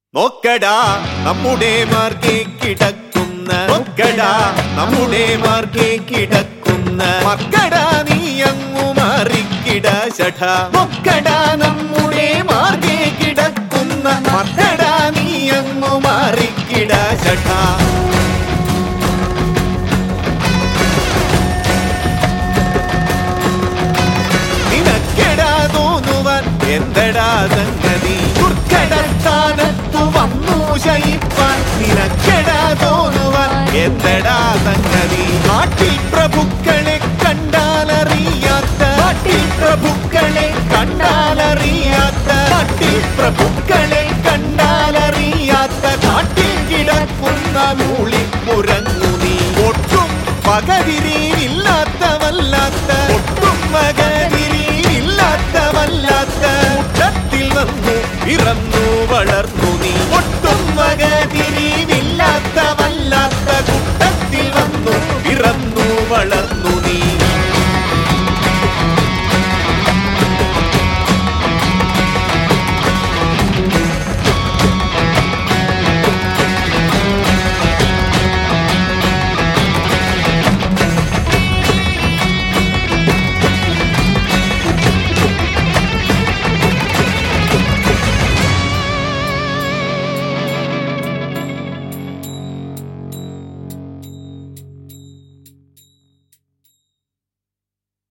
നോക്കടാ നമ്മുടെ മാർഗെ കിടക്കുന്ന നോക്കടാ നമ്മുടെ മാർഗെ കിടക്കുന്ന മക്കടാ നീ അങ്ങു മാറിക്കിട ശഠ നോക്കടാ നമ്മുടെ മാർഗെ കിടക്കുന്ന മക്കടാ നീ അങ്ങു മാറിക്കിട ശഠ നിനക്കെടാ തോന്നുവാൻ എന്തടാ സംഗതി ദുർഘടസ്ഥാനത്തു വന്നു ശയിപ്പാൻ നിനക്കെടാ തോന്നുവാൻ എന്തടാ സംഗതി നാട്ടിൽ പ്രഭുക്കളെ കണ്ടാലറിയാത്ത നാട്ടിൽ പ്രഭുക്കളെ കണ്ടാലറിയാത്ത നാട്ടിൽ പ്രഭുക്കളെ കണ്ടാലറിയാത്ത കാട്ടിൽ കിടക്കുന്ന മൂളിപ്പുറങ്ങു നീ ഒട്ടും പകതിരിയില്ലാത്ത വല്ലാത്ത ഒട്ടും പകതിരിയില്ലാത്ത വല്ലാത്ത കൂട്ടത്തിൽ വന്നു പിറന്നു വളർന്നു നീ ഒട്ടും പകതിരി